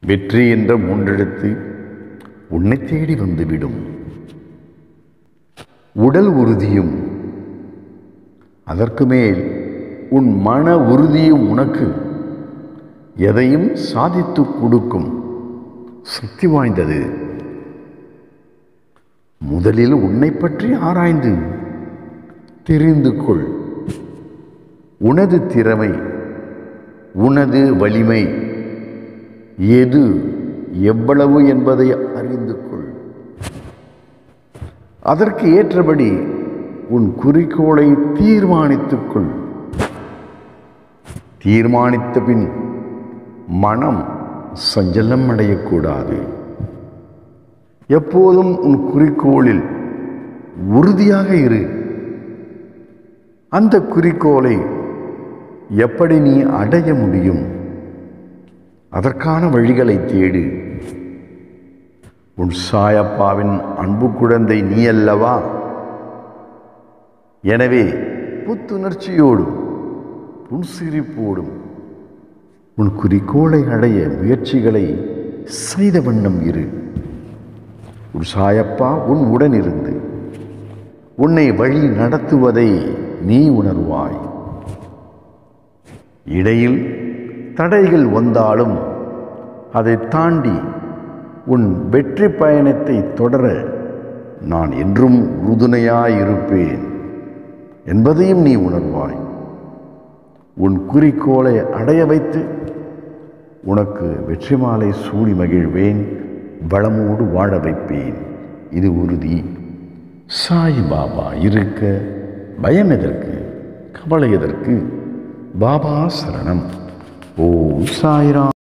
வெற்றி என்ற மூன்றெழுத்து உன்னை தேடி வந்துவிடும் உடல் உறுதியும் அதற்கு மேல் உன் மன உறுதியும் உனக்கு எதையும் சாதித்து கொடுக்கும் சக்தி வாய்ந்தது முதலில் உன்னை பற்றி ஆராய்ந்து தெரிந்து கொள் உனது திறமை உனது வலிமை எது எவ்வளவு என்பதை அறிந்து கொள் அதற்கு ஏற்றபடி உன் குறிக்கோளை தீர்மானித்துக் கொள் தீர்மானித்த பின் மனம் சஞ்சலம் அடையக்கூடாது எப்போதும் உன் குறிக்கோளில் உறுதியாக இரு அந்த குறிக்கோளை எப்படி நீ அடைய முடியும் அதற்கான வழிகளை தேடு உன் சாயப்பாவின் அன்பு குழந்தை நீ அல்லவா எனவே புத்துணர்ச்சியோடும் புன்சிரிப்போடும் உன் குறிக்கோளை அடைய முயற்சிகளை செய்த வண்ணம் இரு உன் சாயப்பா உன் உடன் இருந்து உன்னை வழி நடத்துவதை நீ உணர்வாய் இடையில் தடைகள் வந்தாலும் அதை தாண்டி உன் வெற்றி பயணத்தை தொடர நான் என்றும் உறுதுணையாயிருப்பேன் என்பதையும் நீ உணர்வாய் உன் குறிக்கோளை அடைய வைத்து உனக்கு வெற்றி மாலை சூடி மகிழ்வேன் வளமோடு வாழ வைப்பேன் இது உறுதி சாய் பாபா இருக்க பயம் எதற்கு கவலை எதற்கு பாபா சரணம் ஓ சாய்ராம்